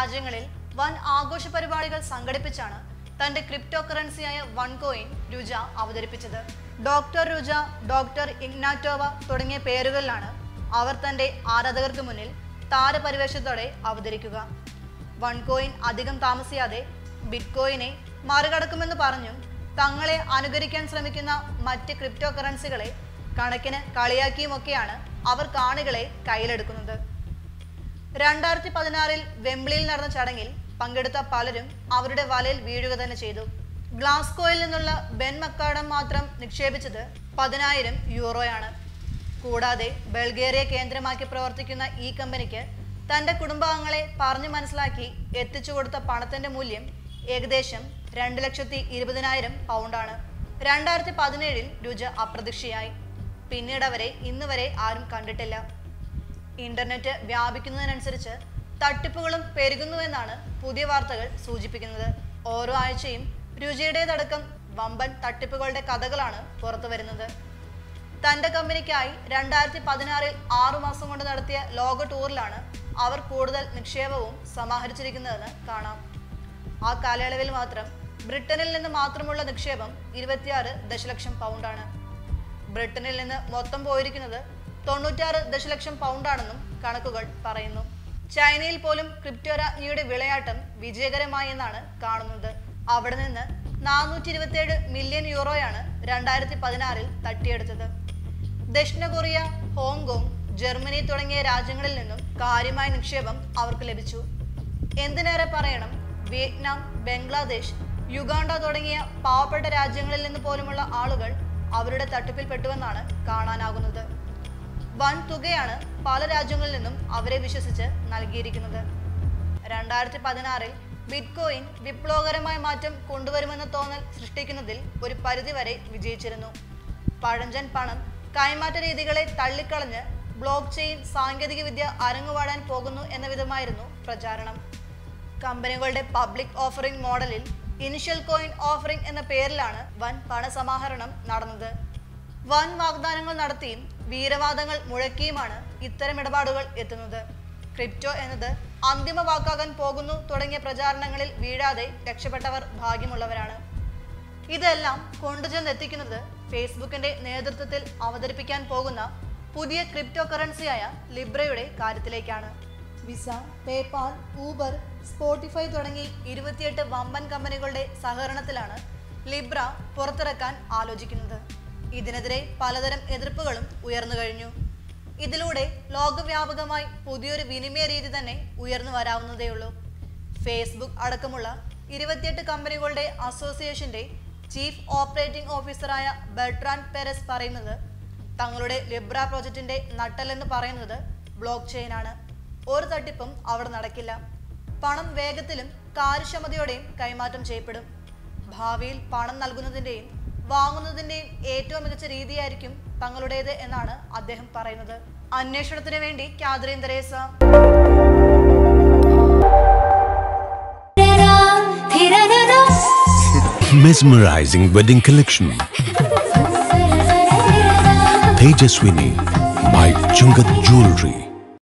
രാജ്യങ്ങളിൽ വൻ ആഘോഷ പരിപാടികൾ സംഘടിപ്പിച്ചാണ് തന്റെ ക്രിപ്റ്റോ കറൻസിയായ വൺ കോയിൻ രുജ അവതരിപ്പിച്ചത് ഡോക്ടർ രുജ ഡോക്ടർ ഇഗ്നാറ്റോവ തുടങ്ങിയ പേരുകളിലാണ് അവർ തന്റെ ആരാധകർക്ക് മുന്നിൽ താരപരിവേഷത്തോടെ അവതരിക്കുക വൺ കോയിൻ അധികം താമസിയാതെ ബിറ്റ് കോയിനെ മറികടക്കുമെന്ന് പറഞ്ഞും തങ്ങളെ അനുകരിക്കാൻ ശ്രമിക്കുന്ന മറ്റ് ക്രിപ്റ്റോ കറൻസികളെ കണക്കിന് കളിയാക്കിയുമൊക്കെയാണ് അവർ കാണികളെ കയ്യിലെടുക്കുന്നത് രണ്ടായിരത്തി പതിനാറിൽ വെംബ്ലിയിൽ നടന്ന ചടങ്ങിൽ പങ്കെടുത്ത പലരും അവരുടെ വലയിൽ വീഴുക തന്നെ ചെയ്തു ഗ്ലാസ്കോയിൽ നിന്നുള്ള ബെൻ മക്കാഡം മാത്രം നിക്ഷേപിച്ചത് പതിനായിരം യൂറോയാണ് കൂടാതെ ബൾഗേറിയ കേന്ദ്രമാക്കി പ്രവർത്തിക്കുന്ന ഈ കമ്പനിക്ക് തന്റെ കുടുംബാംഗങ്ങളെ പറഞ്ഞു മനസ്സിലാക്കി എത്തിച്ചു കൊടുത്ത പണത്തിന്റെ മൂല്യം ഏകദേശം രണ്ട് ലക്ഷത്തി ഇരുപതിനായിരം പൗണ്ടാണ് രണ്ടായിരത്തി പതിനേഴിൽ രുജ അപ്രതീക്ഷയായി പിന്നീട് അവരെ ഇന്ന് വരെ ആരും കണ്ടിട്ടില്ല ഇന്റർനെറ്റ് വ്യാപിക്കുന്നതിനനുസരിച്ച് തട്ടിപ്പുകളും പെരുകുന്നുവെന്നാണ് പുതിയ വാർത്തകൾ സൂചിപ്പിക്കുന്നത് ഓരോ ആഴ്ചയും രുചിയുടേതടക്കം വമ്പൻ തട്ടിപ്പുകളുടെ കഥകളാണ് പുറത്തു വരുന്നത് തന്റെ കമ്പനിക്കായി രണ്ടായിരത്തി പതിനാറിൽ ആറു മാസം കൊണ്ട് നടത്തിയ ലോക ടൂറിലാണ് അവർ കൂടുതൽ നിക്ഷേപവും സമാഹരിച്ചിരിക്കുന്നതെന്ന് കാണാം ആ കാലയളവിൽ മാത്രം ബ്രിട്ടനിൽ നിന്ന് മാത്രമുള്ള നിക്ഷേപം ഇരുപത്തിയാറ് ദശലക്ഷം പൗണ്ടാണ് ബ്രിട്ടനിൽ നിന്ന് മൊത്തം പോയിരിക്കുന്നത് തൊണ്ണൂറ്റാറ് ദശലക്ഷം പൗണ്ടാണെന്നും കണക്കുകൾ പറയുന്നു ചൈനയിൽ പോലും ക്രിപ്റ്റോ രാജ്ഞിയുടെ വിളയാട്ടം വിജയകരമായി എന്നാണ് കാണുന്നത് അവിടെ നിന്ന് നാനൂറ്റി ഇരുപത്തിയേഴ് മില്യൺ യൂറോയാണ് രണ്ടായിരത്തി പതിനാറിൽ തട്ടിയെടുത്തത് ദക്ഷിണ കൊറിയ ഹോങ്കോങ് ജർമ്മനി തുടങ്ങിയ രാജ്യങ്ങളിൽ നിന്നും കാര്യമായ നിക്ഷേപം അവർക്ക് ലഭിച്ചു എന്തിനേറെ പറയണം വിയറ്റ്നാം ബംഗ്ലാദേശ് യുഗാണ്ട തുടങ്ങിയ പാവപ്പെട്ട രാജ്യങ്ങളിൽ നിന്ന് പോലുമുള്ള ആളുകൾ അവരുടെ തട്ടിപ്പിൽപ്പെട്ടുവെന്നാണ് കാണാനാകുന്നത് വൻ തുകയാണ് പല രാജ്യങ്ങളിൽ നിന്നും അവരെ വിശ്വസിച്ച് നൽകിയിരിക്കുന്നത് രണ്ടായിരത്തി പതിനാറിൽ ബിറ്റ്കോയിൻ വിപ്ലവകരമായ മാറ്റം കൊണ്ടുവരുമെന്ന തോന്നൽ സൃഷ്ടിക്കുന്നതിൽ ഒരു പരിധിവരെ വിജയിച്ചിരുന്നു പഴഞ്ചൻ പണം കൈമാറ്റ രീതികളെ തള്ളിക്കളഞ്ഞ് ബ്ലോക്ക് ചെയിൻ സാങ്കേതികവിദ്യ അരങ്ങുവാടാൻ പോകുന്നു എന്ന വിധമായിരുന്നു പ്രചാരണം കമ്പനികളുടെ പബ്ലിക് ഓഫറിംഗ് മോഡലിൽ ഇനിഷ്യൽ കോയിൻ ഓഫറിംഗ് എന്ന പേരിലാണ് വൻ പണസമാഹരണം നടന്നത് വൻ വാഗ്ദാനങ്ങൾ നടത്തിയും വീരവാദങ്ങൾ മുഴക്കിയുമാണ് ഇത്തരം ഇടപാടുകൾ എത്തുന്നത് ക്രിപ്റ്റോ എന്നത് അന്തിമ വാക്കാകാൻ പോകുന്നു തുടങ്ങിയ പ്രചാരണങ്ങളിൽ വീഴാതെ രക്ഷപ്പെട്ടവർ ഭാഗ്യമുള്ളവരാണ് ഇതെല്ലാം കൊണ്ടുചെന്ന് എത്തിക്കുന്നത് ഫേസ്ബുക്കിന്റെ നേതൃത്വത്തിൽ അവതരിപ്പിക്കാൻ പോകുന്ന പുതിയ ക്രിപ്റ്റോ കറൻസിയായ ലിബ്രയുടെ കാര്യത്തിലേക്കാണ് വിസ പേപാൽ ഊബർ സ്പോട്ടിഫൈ തുടങ്ങി ഇരുപത്തിയെട്ട് വമ്പൻ കമ്പനികളുടെ സഹകരണത്തിലാണ് ലിബ്ര പുറത്തിറക്കാൻ ആലോചിക്കുന്നത് ഇതിനെതിരെ പലതരം എതിർപ്പുകളും ഉയർന്നു കഴിഞ്ഞു ഇതിലൂടെ ലോകവ്യാപകമായി പുതിയൊരു വിനിമയ രീതി തന്നെ ഉയർന്നു വരാവുന്നതേയുള്ളൂ ഫേസ്ബുക്ക് അടക്കമുള്ള ഇരുപത്തിയെട്ട് കമ്പനികളുടെ അസോസിയേഷന്റെ ചീഫ് ഓപ്പറേറ്റിംഗ് ഓഫീസറായ ബെർട്രാൻ പെരസ് പറയുന്നത് തങ്ങളുടെ ലിബ്ര പ്രോജക്റ്റിന്റെ നട്ടലെന്ന് പറയുന്നത് ബ്ലോക്ക് ചെയിനാണ് ഒരു തട്ടിപ്പും അവിടെ നടക്കില്ല പണം വേഗത്തിലും കാര്യക്ഷമതയോടെയും കൈമാറ്റം ചെയ്യപ്പെടും ഭാവിയിൽ പണം നൽകുന്നതിൻ്റെയും വാങ്ങുന്നതിൻ്റെയും ഏറ്റവും മികച്ച രീതിയായിരിക്കും തങ്ങളുടേത് എന്നാണ് അദ്ദേഹം പറയുന്നത് അന്വേഷണത്തിന് വേണ്ടി Catherine Tresa Mesmerizing wedding collection. Tejaswini by Chungat Jewelry.